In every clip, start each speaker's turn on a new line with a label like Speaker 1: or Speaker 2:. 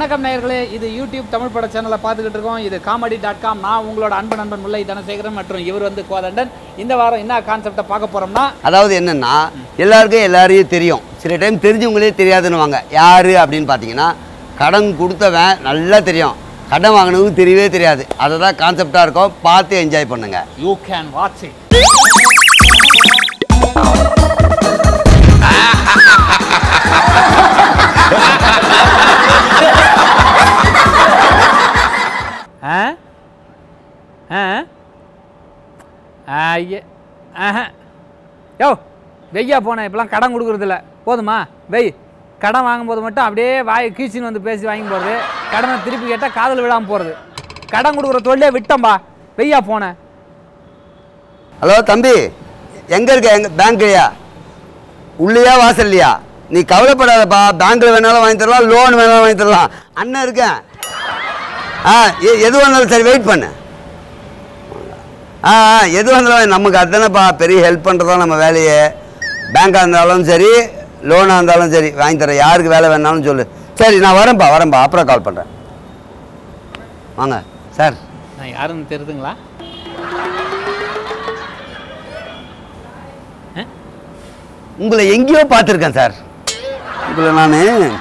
Speaker 1: வணக்கம் நேயர்களே இது யூடியூப் தமிழ் பட சேனலை பார்த்துக்கிட்டு இருக்கோம் இது காமெடி டாட் காம் நான் உங்களோட அன்பு நண்பன் முல்லை தனசேகரன் மற்றும் இவர் வந்து கோதண்டன் இந்த வாரம் என்ன கான்செப்டை பார்க்க போறோம்னா
Speaker 2: அதாவது என்னன்னா எல்லாருக்கும் எல்லாரையும் தெரியும் சில டைம் தெரிஞ்சவங்களே தெரியாதுன்னுவாங்க யாரு அப்படின்னு பார்த்தீங்கன்னா கடன் கொடுத்தவன் நல்லா தெரியும் கடன் வாங்கினவங்க தெரியவே தெரியாது அதை தான் கான்செப்டாக இருக்கும் பார்த்து என்ஜாய் பண்ணுங்க
Speaker 1: யூ கேன் வாட்ச் இட் ஆ ஆ ஐயே ஆஹா யோ வெய்யா போனேன் இப்பெல்லாம் கடன் கொடுக்குறதில்ல போதுமா வெய் கடன் வாங்கும்போது மட்டும் அப்படியே வாய் கீச்சின்னு வந்து பேசி வாங்கி போகிறது கடனை திருப்பி கேட்டால் காதல் விழாமல் போகிறது கடன் கொடுக்குற தொழிலே விட்டோம்பா வெய்யா போனேன்
Speaker 2: ஹலோ தம்பி எங்கே இருக்க எங்க பேங்க்லையா உள்ளேயா வாசல்லையா நீ கவலைப்படாதப்பா பேங்க்கில் வேணாலும் வாங்கி தரலாம் லோன் வேணாலும் வாங்கி தரலாம் அண்ணன் இருக்கேன் ஆ எ- எது வந்தாலும் சரி வெயிட் பண்ணு ஆ ஆ, எது வந்தாலும் நமக்கு அதுதானேப்பா பெரிய ஹெல்ப் பண்ணுறதா நம்ம வேலையே பேங்காக இருந்தாலும் சரி லோனாக இருந்தாலும் சரி வாங்கி தரேன் யாருக்கு வேலை வேணாலும் சொல்லு சரி நான் வரேன்ப்பா வரேன்ப்பா அப்புறம் கால் பண்ணுறேன் வாங்க சார்
Speaker 1: நான் யாருன்னு தெரியுதுங்களா
Speaker 2: உங்களை எங்கேயோ பார்த்துருக்கேன் சார் உங்களை நான்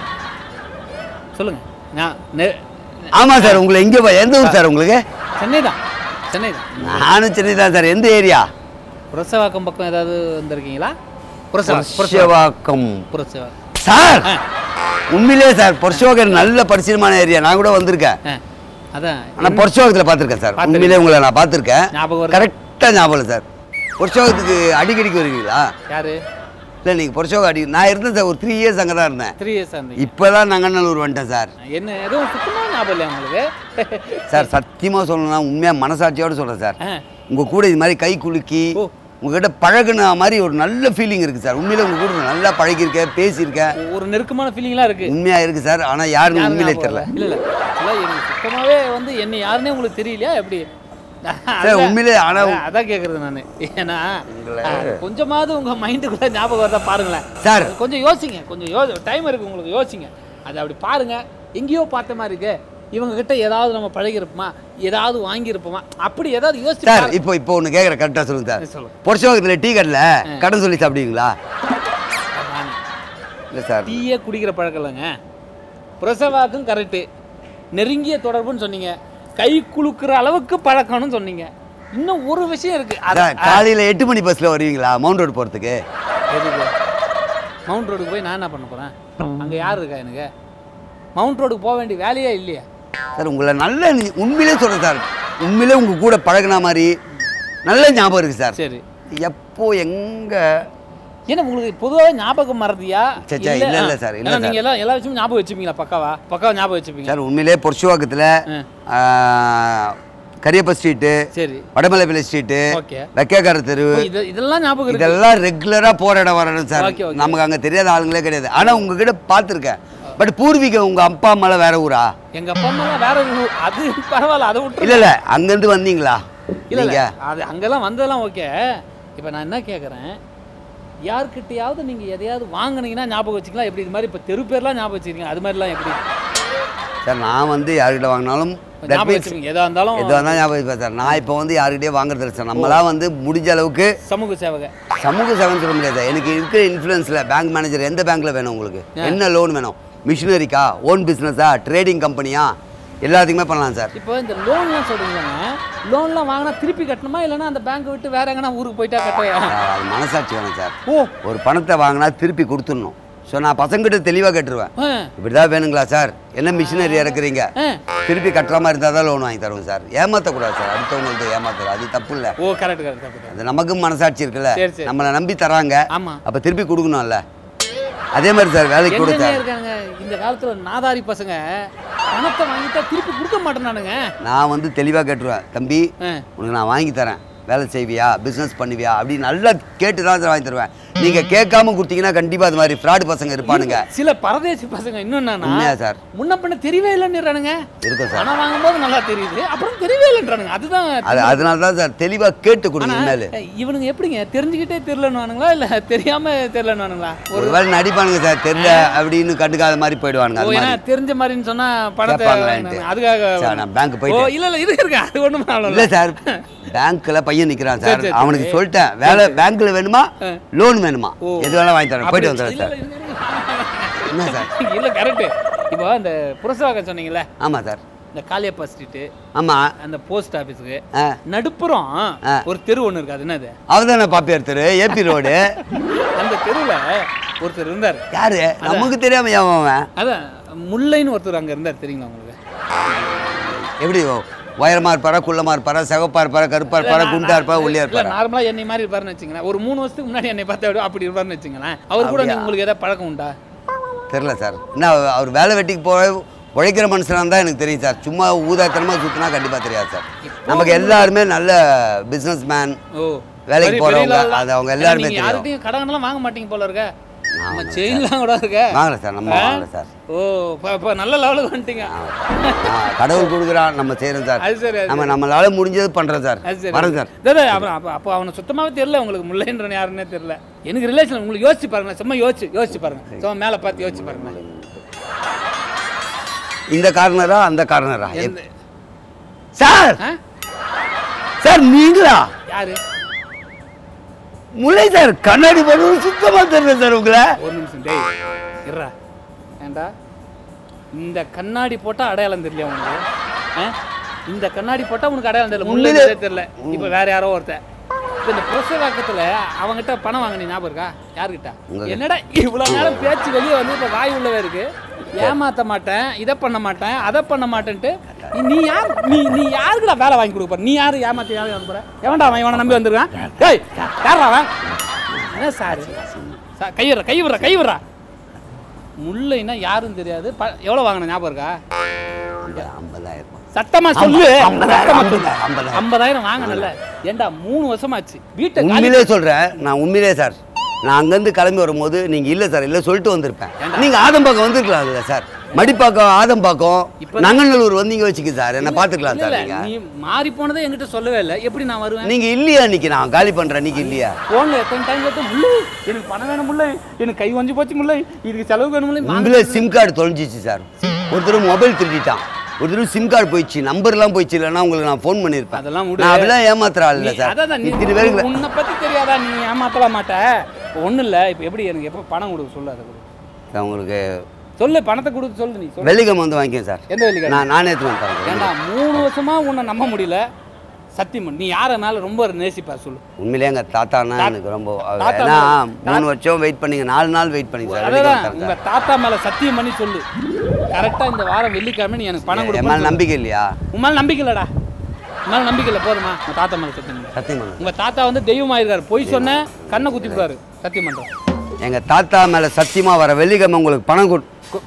Speaker 1: சொல்லுங்க நான் நெ-
Speaker 2: ஆமாம் சார் உங்களை எங்கேயோ பா- எந்த ஊர் சார் உங்களுக்கு
Speaker 1: சென்னை தான் சென்னை தான்
Speaker 2: நானும் சென்னை தான் சார் எந்த ஏரியா
Speaker 1: புரசவாக்கம் பக்கம் ஏதாவது வந்திருக்கீங்களா புரசவா புரசவா
Speaker 2: புரட்சவாக்கம்
Speaker 1: புரசவா
Speaker 2: சார்
Speaker 1: ஆ.
Speaker 2: உண்மையிலே சார் பொர்ஷோகர் நல்ல பரிச்சயமான ஏரியா நான் கூட வந்திருக்கேன்
Speaker 1: ஆ அதான்
Speaker 2: ஆனால் பொர்ஷோகத்தில் பார்த்துருக்கேன் சார்
Speaker 1: பார்த்திருக்கீங்க.
Speaker 2: உண்மையிலே உங்களை நான் பார்த்துருக்கேன்
Speaker 1: ஞாபகம் வருதா?
Speaker 2: கரெக்டாக ஞாபகம் இல்லை சார் பொர்ஷோகத்துக்கு அடிக்கடிக்கு வருவீங்களா
Speaker 1: யாரு
Speaker 2: இல்லை நீங்கள் பொர்ஷோகம் அடி நான் இருந்தேன் சார் ஒரு த்ரீ இயர்ஸ் அங்கே தான் இருந்தேன்
Speaker 1: த்ரீ இயர்ஸ் இருந்தீங்க
Speaker 2: இப்போ தான் நங்கநல்லூர் வந்துட்டேன் சார்
Speaker 1: என்ன எதுவும் சுத்தமாக ஞாபகம் இல்லையா உங்களுக்கு
Speaker 2: சார் சத்தியமாக சொல்லணும்னா உண்மையாக மனசாட்சியோடு சொல்கிறேன் சார்
Speaker 1: ஆ.
Speaker 2: உங்கள் கூட இது மாதிரி கை குலுக்கி
Speaker 1: ஓ.
Speaker 2: உங்ககிட்ட பழகுன மாதிரி ஒரு நல்ல ஃபீலிங் இருக்குது சார் உண்மையிலே உங்கள் கூட நல்லா பழகியிருக்கேன் பேசியிருக்கேன்
Speaker 1: ஒரு நெருக்கமான ஃபீலிங்லாம் இருக்கு
Speaker 2: உண்மையாக இருக்குது சார் ஆனால் யாருன்னு
Speaker 1: யாரு
Speaker 2: உண்மையிலே
Speaker 1: ஞாபகம்
Speaker 2: தெரில
Speaker 1: இல்ல இல்ல இல்ல எனக்கு சுத்தமாவே வந்து என்ன யாருன்னே உங்களுக்கு தெரியலையா எப்படி
Speaker 2: சார் உண்மையிலே ஆனால்
Speaker 1: அதான் அதான் கேக்குறது நானு ஏன்னா
Speaker 2: உங்களை-
Speaker 1: ஆ, கொஞ்சமாவது உங்க மைண்டுக்குள்ள ஞாபகம் வருதா பாருங்களேன்
Speaker 2: சார்.
Speaker 1: அது கொஞ்சம் யோசிங்க கொஞ்சம் யோ டைம் இருக்கு உங்களுக்கு யோசிங்க அது அப்படி பாருங்க எங்கேயோ பார்த்த மாதிரி இருக்கு இவங்க கிட்ட ஏதாவது நம்ம பழகிருப்போமா ஏதாவது வாங்கியிருப்போமா அப்படி ஏதாவது யோசிச்சு
Speaker 2: சார்
Speaker 1: பாருங்க.
Speaker 2: இப்போ இப்போ ஒன்று கேட்குறேன் கரெக்டாக சொல்லுங்கள் சார்
Speaker 1: சொல்லுங்க.
Speaker 2: பொருஷோகத்தில் டீ கடையில் கடன் சொல்லி சாப்பிடுவீங்களா
Speaker 1: நானு.
Speaker 2: இல்லை சார்
Speaker 1: டீயே குடிக்கிற பழக்கம் இல்லைங்க பிரசவாக்கும் கரெக்டு நெருங்கிய தொடர்புன்னு சொன்னீங்க கை குலுக்குற அளவுக்கு பழக்கம்னு சொன்னீங்க இன்னும் ஒரு விஷயம் இருக்கு அது-
Speaker 2: சார் காலையில் எட்டு மணி பஸ்ஸில் வருவீங்களா மவுண்ட் ரோடு போகிறதுக்கு
Speaker 1: எதுக்கு மவுண்ட் ரோடுக்கு போய் நான் என்ன பண்ண போறேன் அங்க யார் இருக்கா எனக்கு மவுண்ட் ரோடுக்கு போக வேண்டிய வேலையே இல்லையா
Speaker 2: சார் உங்களை நல்ல நீ- உண்மையிலே சொல்கிறேன் சார் உண்மையிலே உங்கள் கூட பழகுன மாதிரி நல்ல ஞாபகம் இருக்குது சார்
Speaker 1: சரி
Speaker 2: எப்போ எங்க
Speaker 1: ஏன்னா உங்களுக்கு பொதுவாக ஞாபகம் மறதியா
Speaker 2: சே, சே, இல்ல, இல்ல சார், இல்ல
Speaker 1: ஏன்னா
Speaker 2: சார்.
Speaker 1: நீங்க எல்லாம் எல்லா விஷயமும் ஞாபகம் வச்சுப்பீங்களா பக்காவா பக்காவா ஞாபகம் வச்சுப்பீங்க
Speaker 2: சார் உண்மையிலே பொருஷுவாக்கத்தில்
Speaker 1: ஆ.
Speaker 2: கரியப்ப ஸ்ட்ரீட்டு
Speaker 1: சரி
Speaker 2: வடமலைப்பள்ளி ஸ்ட்ரீட்டு
Speaker 1: ஓகே
Speaker 2: வெக்கக்கார தெரு
Speaker 1: இது இதெல்லாம் ஞாபகம் இருக்கு
Speaker 2: இதெல்லாம் ரெகுலராக போகிற இடம் வரணும் சார்
Speaker 1: ஓகே, ஓகே.
Speaker 2: நமக்கு அங்கே தெரியாத ஆளுங்களே கிடையாது ஆனால் உங்ககிட்ட பார்த்துருக்கேன் பட் பூர்வீகம் உங்கள் அப்பா அம்மாலாம் வேற ஊரா
Speaker 1: எங்க அப்பா அம்மா வேற ஒரு ஊர். அது பரவாயில்ல அதை விட்டு
Speaker 2: இல்லை இல்லை அங்கேருந்து வந்தீங்களா
Speaker 1: இல்ல இல்ல
Speaker 2: நீங்கள்
Speaker 1: அது அங்கெல்லாம் வந்ததெல்லாம் ஓகே இப்போ நான் என்ன கேட்குறேன் யார்கிட்டயாவது நீங்க எதையாவது வாங்குனீங்கன்னா ஞாபகம் வச்சுக்கலாம் எப்படி இது மாதிரி இப்போ தெரு பேர்லாம் ஞாபகம் வச்சிருக்கீங்க அது மாதிரிலாம் எப்படி
Speaker 2: சார் நான் வந்து யார்கிட்ட வாங்கினாலும் that
Speaker 1: ஞாபகம்
Speaker 2: means
Speaker 1: வச்சுருக்கீங்க எதா இருந்தாலும்
Speaker 2: எதுவாக இருந்தாலும் ஞாபகம் வச்சுப்பேன் சார் நான் இப்போ வந்து யாருக்கிட்டே வாங்குறது இல்லை சார் நம்மளாம் வந்து முடிஞ்ச அளவுக்கு
Speaker 1: சமூக சேவக
Speaker 2: சமூக சேவைன்னு சொல்ல முடியாது சார் எனக்கு இருக்கிற இன்ஃப்ளூயன்ஸில் பேங்க் மேனேஜர் எந்த பேங்க்கில் வேணும் உங்களுக்கு என்ன லோன் வேணும் மிஷினரிக்கா ஓன் பிஸ்னஸா ட்ரேடிங் கம்பெனியா எல்லாத்துக்குமே பண்ணலாம் சார்
Speaker 1: இப்போ இந்த லோன்லாம் சொல்றீங்களாங்க லோன்லாம் வாங்கினா திருப்பி கட்டணுமா இல்லைன்னா அந்த பேங்க் விட்டு வேற எங்கன்னா ஊருக்கு போயிட்டா கட்ட
Speaker 2: சார், அது மனசாட்சி வேணும் சார்
Speaker 1: ஓ
Speaker 2: ஒரு பணத்தை வாங்கினா திருப்பி கொடுத்துடணும் ஸோ நான் பசங்கிட்ட தெளிவாக கேட்டுருவேன்
Speaker 1: ஆ,
Speaker 2: இப்படி தான் வேணுங்களா சார் என்ன மிஷினரி இறக்குறீங்க
Speaker 1: ஆ.
Speaker 2: திருப்பி கட்டுற மாதிரி இருந்தால் தான் லோன் வாங்கி தருவோம் சார் ஏமாற்றக்கூடாது சார் அடுத்தவங்கள்ட்ட ஏமாத்துறது அது தப்பு இல்லை
Speaker 1: ஓ கரெக்ட் கரெக்ட் கரெக்ட்
Speaker 2: அது நமக்கும் மனசாட்சி இருக்குல்ல
Speaker 1: சரி, சரி.
Speaker 2: நம்மளை நம்பி தராங்க
Speaker 1: ஆமா
Speaker 2: அப்போ திருப்பி கொடுக்கணும்ல அதே மாதிரி சார் வேலைக்கு கூட
Speaker 1: என்னங்க
Speaker 2: சார்
Speaker 1: இருக்காங்க இந்த காலத்துல நாதாரி பசங்க பணத்தை வாங்கிட்டா திருப்பி கொடுக்க மாட்டேனானுங்க
Speaker 2: நான் வந்து தெளிவாக கேட்டுருவேன் தம்பி
Speaker 1: ஆ,
Speaker 2: உனக்கு நான் வாங்கி தரேன் வேலை செய்வியா பிஸ்னஸ் பண்ணுவியா அப்படின்னு நல்லா கேட்டு தான் சார் வாங்கி தருவேன் நீங்கள் கேட்காம கொடுத்தீங்கன்னா கண்டிப்பாக அது மாதிரி ஃப்ராடு பசங்க இருப்பானுங்க
Speaker 1: சில பரதேசி பசங்க இன்னும் என்னன்னா
Speaker 2: உண்மையா சார்
Speaker 1: முன்ன பின்ன தெரியவே இல்லைன்னுறானுங்க
Speaker 2: இருக்கும் சார்
Speaker 1: பணம் வாங்கும்போது நல்லா தெரியுது அப்புறம் தெரியவே இல்லைன்றானுங்க அதுதான்
Speaker 2: அது அதனால தான் சார் தெளிவாக கேட்டு கொடுங்க
Speaker 1: ஆனா,
Speaker 2: இனிமேல்
Speaker 1: இவனுங்க எப்படிங்க தெரிஞ்சுக்கிட்டே தெரியலன்னுவானுங்களா இல்ல தெரியாம தெரியலன்னுவானுங்களா ஒரு
Speaker 2: ஒருவேளை நடிப்பானுங்க சார் தெரியல அப்படின்னு கண்டுக்காத மாதிரி போயிடுவானுங்க
Speaker 1: ஓ,
Speaker 2: அது
Speaker 1: ஏன்னா
Speaker 2: மாதிரி
Speaker 1: தெரிஞ்ச மாதிரின்னு சொன்னா பணத்தை
Speaker 2: கேட்பாங்களேன்ட்டு.
Speaker 1: வாங்கினாங்க. அதுக்காக
Speaker 2: சார் நான் பேங்க்
Speaker 1: ஓ
Speaker 2: போயிட்டேன்
Speaker 1: இல்ல இல்ல இருக்கு இருக்கு அது ஒண்ணும் ப்ராப்ளம்
Speaker 2: இல்லை சார் பேங்க்ல பையன் நிற்கிறான்
Speaker 1: சரி,
Speaker 2: சார்
Speaker 1: சரி,
Speaker 2: அவனுக்கு
Speaker 1: சரி.
Speaker 2: சொல்லிட்டேன் வேலை பேங்க்ல வேணுமா
Speaker 1: ஆ.
Speaker 2: லோன் வேணுமா
Speaker 1: ஓ.
Speaker 2: எது வேணா வாங்கி தரேன் போயிட்டு
Speaker 1: அப்படி-
Speaker 2: வந்துடுறேன்
Speaker 1: இல்ல,
Speaker 2: சார்
Speaker 1: இல்ல,
Speaker 2: என்ன சார்
Speaker 1: இல்ல கரெக்ட் இப்போ அந்த புரசவாக்கம் சொன்னீங்கல்ல
Speaker 2: ஆமாம் சார்
Speaker 1: இந்த காளியப்பா ஸ்ட்ரீட்டு
Speaker 2: ஆமாம்
Speaker 1: அந்த போஸ்ட் ஆபீஸுக்கு
Speaker 2: ஆ
Speaker 1: நடுப்புறம்
Speaker 2: ஆ.
Speaker 1: ஒரு தெரு ஒன்று இருக்கு அது என்னது
Speaker 2: அவர்தானே பாப்பி எடுத்துரு ஏபி ரோடு
Speaker 1: அந்த தெருவுல ஒருத்தர் இருந்தார்
Speaker 2: யாரு நமக்கு தெரியாம ஏன் அவன்
Speaker 1: அதான் முல்லைன்னு ஒருத்தர் அங்க இருந்தார் தெரியுங்களா உங்களுக்கு
Speaker 2: எப்படி உயரமா இருப்பாரா குள்ளமா இருப்பாரா சிவப்பா இருப்பாரா கருப்பா இருப்பாரா குண்டா இருப்பாரா ஒல்லியா
Speaker 1: இல்ல
Speaker 2: இருப்பாரா
Speaker 1: நார்மலா என்னை மாதிரி இருப்பாருன்னு வச்சுங்களேன் ஒரு மூணு வருஷத்துக்கு முன்னாடி என்னை பார்த்தா அப்படி- அப்படி இருப்பாருன்னு வச்சுங்களேன் அவர் கூட
Speaker 2: அப்படியா?
Speaker 1: உங்களுக்கு ஏதாவது பழக்கம் உண்டா
Speaker 2: தெரியல சார் என்ன அவர்- அவர் வேலை வெட்டிக்கு போக உழைக்கிற மனுஷனா தான் எனக்கு தெரியும் சார் சும்மா ஊதாத்தனமா சுத்தினா கண்டிப்பா தெரியாது சார் நமக்கு எல்லாருமே நல்ல பிசினஸ் மேன்
Speaker 1: ஓ
Speaker 2: வேலைக்கு
Speaker 1: பெரிய-
Speaker 2: போறவங்க,
Speaker 1: பெரிய level தான்.
Speaker 2: அது அவங்க
Speaker 1: ஏன்னா
Speaker 2: எல்லாருமே
Speaker 1: நீங்க
Speaker 2: தெரியும்.
Speaker 1: யார்கிட்டயும் கடன்லாம் வாங்க மாட்டீங்க போல இருக்க நம்ம
Speaker 2: வாங்கல
Speaker 1: செயின்லாம் கூட இருக்க
Speaker 2: வாங்கல சார் நம்ம வாங்கல சார்
Speaker 1: ஓ இப்ப- இப்ப நல்ல லெவலுக்கு வந்துட்டீங்க
Speaker 2: ஆ, கடவுள் கொடுக்குறான் நம்ம செய்யறோம் சார்
Speaker 1: அது சரி அது
Speaker 2: நம்ம நம்மளால முடிஞ்சது பண்றோம் சார்
Speaker 1: அது சரி
Speaker 2: வரேன் சார்
Speaker 1: இதோ, இதோ, அப்புறம் அப்போ அப்போ அவனை சுத்தமாவே தெரியல உங்களுக்கு முல்லைன்றவன் யாருன்னே தெரியல எனக்கு ரிலேஷன் உங்களுக்கு யோசிச்சு பாருங்க சும்மா யோசிச்சு யோசிச்சு பாருங்க சும்மா மேலே பார்த்து யோசிச்சு பாருங்க
Speaker 2: இந்த கார்னரா அந்த கார்னரா
Speaker 1: எந்த-
Speaker 2: சார்
Speaker 1: ஆ?
Speaker 2: சார் நீங்களா
Speaker 1: யாரு
Speaker 2: முல்லை சார் கண்ணாடி போடுறது சுத்தமா தெரியல சார் உங்களை
Speaker 1: ஒரு நிமிஷம் டேய் இருடா ஏண்டா இந்த கண்ணாடி போட்டா அடையாளம் தெரியல உனக்கு ஆ? இந்த கண்ணாடி போட்டா உனக்கு அடையாளம் தெரியல முள்ளே
Speaker 2: உண்மையிலே-
Speaker 1: தெரியல இப்போ வேற யாரோ ஒருத்தன் இப்ப இந்த புரசவாக்கத்துல அவங்ககிட்ட பணம் வாங்கினீ ஞாபகம் இருக்கா யாருக்கிட்ட
Speaker 2: உங்ககிட்ட.
Speaker 1: என்னடா இவ்வளவு நேரம் பேச்சு வெளியே வந்து இப்ப வாய் உள்ளவே இருக்கு ஏமாத்த மாட்டேன் இதை பண்ண மாட்டேன் அதை பண்ண மாட்டேன்ட்டு நீ- நீ யார் நீ நீ யாருக்குடா வேலை வாங்கி கொடுக்க போற நீ யாரு ஏமாத்தி யாரும் வாங்க போற எவன்டா அவன் இவனை நம்பி வந்திருக்கான் டேய் யாரா அவன் என்ன சாரு சா- கை விடுற கை விடுற கை விடுறா முல்லைன்னா யாரும் தெரியாது ப- எவ்வளவு வாங்கின ஞாபகம் இருக்கா
Speaker 2: ஐம்பதாயிரம்
Speaker 1: சத்தமா சொல்லு
Speaker 2: ஐம்பதாயிரம்,
Speaker 1: சத்தமா சொல்லு
Speaker 2: ஐம்பதாயிரம்.
Speaker 1: ஐம்பதாயிரம் வாங்கினல ஏண்டா மூணு வருஷமாச்சு வீட்டை காலி
Speaker 2: உண்மையிலே சொல்றேன் நான் உண்மையிலே சார் நான் அங்கேருந்து கிளம்பி வரும்போது நீங்க இல்ல சார் இல்ல சொல்லிட்டு வந்திருப்பேன் நீங்க ஆதம்பாக்கம் வந்திருக்கலாம் இல்ல சார் மடிப்பாக்கம் ஆதம்பாக்கம்
Speaker 1: இப்ப-
Speaker 2: நங்கநல்லூர் வந்தீங்க வச்சுக்க சார் என்ன பாத்துக்கலாம்
Speaker 1: இல்ல,
Speaker 2: சார்
Speaker 1: இல்ல,
Speaker 2: நீங்க
Speaker 1: நீ மாறி போனதே என்கிட்ட சொல்லவே இல்லை எப்படி நான் வருவேன்
Speaker 2: நீங்க இல்லையா இன்னைக்கு நான் காலி பண்றேன் இன்னைக்கு இல்லையா
Speaker 1: போன்ல எத்தனை டைம் கேட்டு முல்லை எனக்கு பணம் வேணும் முல்லை எனக்கு கை வஞ்சி போச்சு முல்லை இதுக்கு செலவு வேணும் முல்லை வாங்க-
Speaker 2: உண்மையிலே சிம் கார்டு தொலைஞ்சிச்சு சார் ஒருத்தர் மொபைல் திருடிட்டான் ஒருத்தர் சிம் கார்டு போயிடுச்சு நம்பர்லாம் போயிடுச்சு இல்லைன்னா உங்களுக்கு நான் ஃபோன் பண்ணியிருப்பேன்
Speaker 1: அதெல்லாம் விடு.
Speaker 2: நான் அப்படிலாம் ஏமாத்துறா இல்ல
Speaker 1: நீ-
Speaker 2: சார்
Speaker 1: அதான் நீ
Speaker 2: இத்தனை பேருக்கு
Speaker 1: உன்னை பத்தி தெரியாதா நீ ஏமாத்தலாம் மாட்ட ஒன்றும் இல்லை இப்போ எப்படி எனக்கு எப்போ பணம் கொடுக்க சொல்லு அதை கொடு
Speaker 2: சார், உங்களுக்கு
Speaker 1: சொல்லு பணத்தை கொடுத்து சொல்லு நீ சொல்லு
Speaker 2: வெள்ளிக்கிழமை வந்து வாங்கிக்கேன் சார்
Speaker 1: எந்த வெள்ளிக்கிழமை
Speaker 2: நான் நானே எடுத்து வந்து தரேன்
Speaker 1: ஏண்டா மூணு வருஷமா உன்னை நம்ப முடியல சத்தியமன் நீ யாரை மேல ரொம்ப நேசிப்பார் சொல்லு
Speaker 2: உண்மையிலே எங்க தாத்தானா எனக்கு ரொம்ப
Speaker 1: தாத்தா
Speaker 2: ஏன்னா
Speaker 1: மேல-
Speaker 2: மூணு வருஷம் வெயிட் பண்ணீங்க நாலு நாள் வெயிட் பண்ணீங்க சார்
Speaker 1: அதான்
Speaker 2: வெள்ளிக்கிழமை தரேன்
Speaker 1: உங்க
Speaker 2: சார்.
Speaker 1: தாத்தா மேல சத்தியம் பண்ணி சொல்லு கரெக்டா இந்த வாரம் வெள்ளிக்கிழமை நீ எனக்கு பணம்
Speaker 2: என் மேல
Speaker 1: கொடுக்கணும்
Speaker 2: நம்பிக்கை இல்லையா
Speaker 1: உன் மேல நம்பிக்கை இல்லடா உன் மேல நம்பிக்கை இல்லை போதுமா உங்க தாத்தா மேல சத்தியம் பண்ணு.
Speaker 2: சத்தியம் பண்ணு
Speaker 1: உங்க தாத்தா வந்து தெய்வமா இருக்காரு பொய் சொன்ன கண்ணை குத்தி விடுவாரு சத்தியம் பண்றேன்
Speaker 2: எங்க தாத்தா மேல சத்தியமா வர வெள்ளிக்கிழமை உங்களுக்கு பணம் கொடு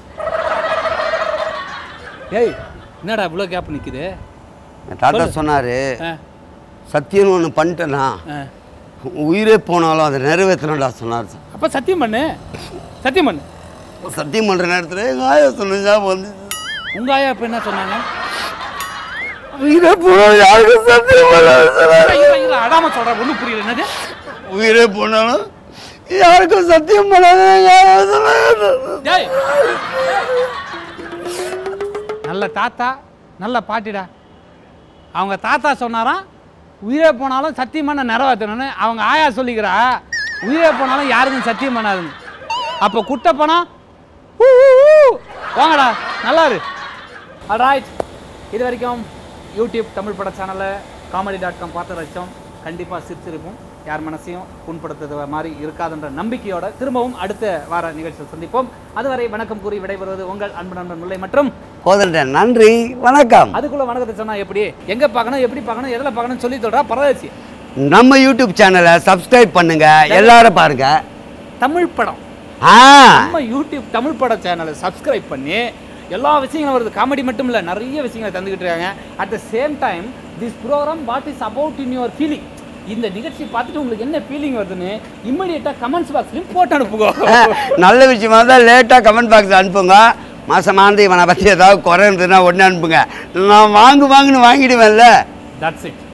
Speaker 1: ஏய் என்னடா இவ்வளோ கேப் நிக்குது
Speaker 2: என் தாத்தா சொன்னாரு
Speaker 1: ஆ,
Speaker 2: சத்தியம்னு ஒன்று பண்ணிட்டேன்னா
Speaker 1: ஆ.
Speaker 2: உயிரே போனாலும் அதை நிறைவேற்றணும்டா சொன்னார் சார்
Speaker 1: அப்ப சத்தியம் பண்ணு சத்தியம் பண்ணு
Speaker 2: சத்தியம் பண்ற நேரத்துல எங்க ஆயா சொன்னா வந்து
Speaker 1: உங்க ஆயா இப்ப என்ன சொன்னாங்க
Speaker 2: உயிரே போனாலும் யாருக்கும் சத்தியம் பண்ணாது சொன்னாரு.
Speaker 1: இரு, இரு, இரு, அடாம சொல்ற ஒண்ணும் புரியல என்னது
Speaker 2: உயிரே போனாலும் யாருக்கும் சத்தியம் பண்ணாத எங்க ஆயா சொன்னாங்க.
Speaker 1: டேய் நல்ல தாத்தா நல்ல பாட்டிடா அவங்க தாத்தா சொன்னாராம் உயிரே போனாலும் சத்தியம் பண்ண நிறைவேற்றணும்னு அவங்க ஆயா சொல்லிக்கிறா உயிரே போனாலும் யாருக்கும் சத்தியம் பண்ணாதுன்னு அப்போ குட்டை பணம் ஊ, ஊ, ஊ. வாங்கடா நல்லா இரு ஆல்ரைட் இது வரைக்கும் யூடியூப் தமிழ் பட சேனலை காமெடி டாட் காம் பார்த்து ரசித்தோம் கண்டிப்பாக சிரிச்சிருப்போம் யார் மனசையும் புண்படுத்துறது மாதிரி இருக்காதுன்ற நம்பிக்கையோட திரும்பவும் அடுத்த வார நிகழ்ச்சியில் சந்திப்போம் அதுவரை வணக்கம் கூறி விடைபெறுவது உங்கள் அன்பு நண்பன் முல்லை மற்றும்
Speaker 2: கோதண்டன் நன்றி வணக்கம்
Speaker 1: அதுக்குள்ள வணக்கத்தை சொன்னா எப்படி எங்க பார்க்கணும் எப்படி பார்க்கணும் எதில் பார்க்கணும் சொல்லி சொல்றா பரவாயில்லை
Speaker 2: நம்ம யூடியூப் சேனலை சப்ஸ்கிரைப் பண்ணுங்க எல்லாரும் பாருங்க
Speaker 1: தமிழ் படம்
Speaker 2: ஆ
Speaker 1: நம்ம யூடியூப் தமிழ் பட சேனலை சப்ஸ்கிரைப் பண்ணி எல்லா விஷயங்களும் வருது காமெடி மட்டும் இல்லை நிறைய விஷயங்களை தந்துக்கிட்டு இருக்காங்க at the same time this program what is about in your feeling இந்த நிகழ்ச்சி பார்த்துட்டு உங்களுக்கு என்ன ஃபீலிங் வருதுன்னு இம்மிடியட்டாக கமெண்ட்ஸ் பாக்ஸ்லையும் போட்டு அனுப்புங்க
Speaker 2: நல்ல விஷயமா தான் லேட்டாக கமெண்ட் பாக்ஸ் அனுப்புங்க மாசமானது இவனை பற்றி ஏதாவது குறை இருந்ததுன்னா உடனே அனுப்புங்க நான் வாங்கு வாங்குன்னு வாங்கிடுவேன்ல
Speaker 1: தட்ஸ் இட்